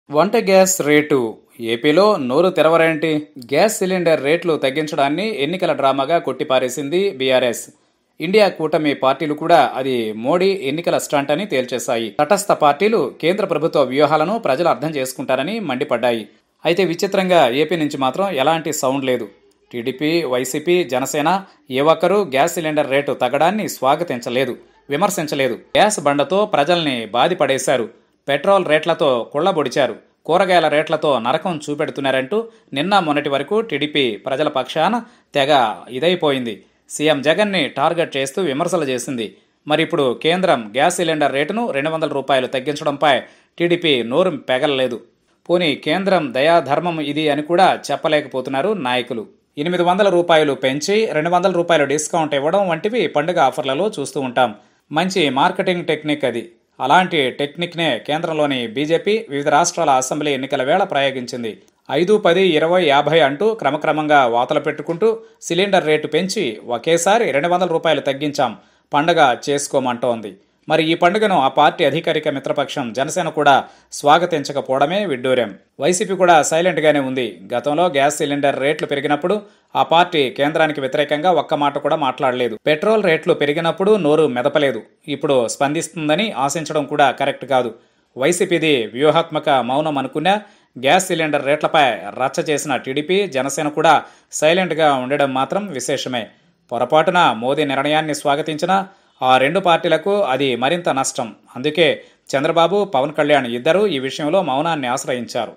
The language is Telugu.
వంట గ్యాస్ రేటు ఏపీలో నోరు తెరవరేంటి గ్యాస్ సిలిండర్ రేట్లు తగ్గించడాన్ని ఎన్నికల డ్రామాగా కొట్టిపారేసింది బీఆర్ఎస్ ఇండియా కూటమి పార్టీలు కూడా అది మోడీ ఎన్నికల స్టంట్ అని తేల్చేశాయి తటస్థ పార్టీలు కేంద్ర ప్రభుత్వ వ్యూహాలను ప్రజలు అర్థం చేసుకుంటారని మండిపడ్డాయి అయితే విచిత్రంగా ఏపీ నుంచి మాత్రం ఎలాంటి సౌండ్ లేదు టీడీపీ వైసీపీ జనసేన ఏ ఒక్కరూ గ్యాస్ సిలిండర్ రేటు తగ్గడాన్ని స్వాగతించలేదు విమర్శించలేదు గ్యాస్ బండతో ప్రజల్ని బాధిపడేశారు పెట్రోల్ రేట్లతో కుళ్లబొడిచారు కూరగాయల రేట్లతో నరకం చూపెడుతున్నారంటూ నిన్న మొన్నటి వరకు టీడీపీ ప్రజల పక్షాన తెగ ఇదైపోయింది సీఎం జగన్ని టార్గెట్ చేస్తూ విమర్శలు చేసింది మరి ఇప్పుడు కేంద్రం గ్యాస్ సిలిండర్ రేటును రెండు వందల రూపాయలు తగ్గించడంపై టీడీపీ నోరు పెగలలేదు పోనీ కేంద్రం దయాధర్మం ఇది అని కూడా చెప్పలేకపోతున్నారు నాయకులు ఎనిమిది వందల రూపాయలు పెంచి రెండు వందల రూపాయలు డిస్కౌంట్ ఇవ్వడం వంటివి పండుగ ఆఫర్లలో చూస్తూ ఉంటాం మంచి మార్కెటింగ్ టెక్నిక్ అది అలాంటి టెక్నిక్నే కేంద్రంలోని బీజేపీ వివిధ రాష్ట్రాల అసెంబ్లీ ఎన్నికల వేళ ప్రయోగించింది ఐదు పది ఇరవై యాభై అంటూ క్రమక్రమంగా వాతలు పెట్టుకుంటూ సిలిండర్ రేటు పెంచి ఒకేసారి రెండు వందల రూపాయలు తగ్గించాం పండగ చేసుకోమంటోంది మరి ఈ పండుగను ఆ పార్టీ అధికారిక మిత్రపక్షం జనసేన కూడా స్వాగతించకపోవడమే విడ్డూరం వైసీపీ కూడా సైలెంట్ గానే ఉంది గతంలో గ్యాస్ సిలిండర్ రేట్లు పెరిగినప్పుడు ఆ పార్టీ కేంద్రానికి వ్యతిరేకంగా ఒక్క మాట కూడా మాట్లాడలేదు పెట్రోల్ రేట్లు పెరిగినప్పుడు నోరు మెదపలేదు ఇప్పుడు స్పందిస్తుందని ఆశించడం కూడా కరెక్ట్ కాదు వైసీపీది వ్యూహాత్మక మౌనం అనుకున్నా గ్యాస్ సిలిండర్ రేట్లపై రచ్చ చేసిన టీడీపీ జనసేన కూడా సైలెంట్గా ఉండడం మాత్రం విశేషమే పొరపాటున మోదీ నిర్ణయాన్ని స్వాగతించిన ఆ రెండు పార్టీలకు అది మరింత నష్టం అందుకే చంద్రబాబు పవన్ కళ్యాణ్ ఇద్దరూ ఈ విషయంలో మౌనాన్ని ఆశ్రయించారు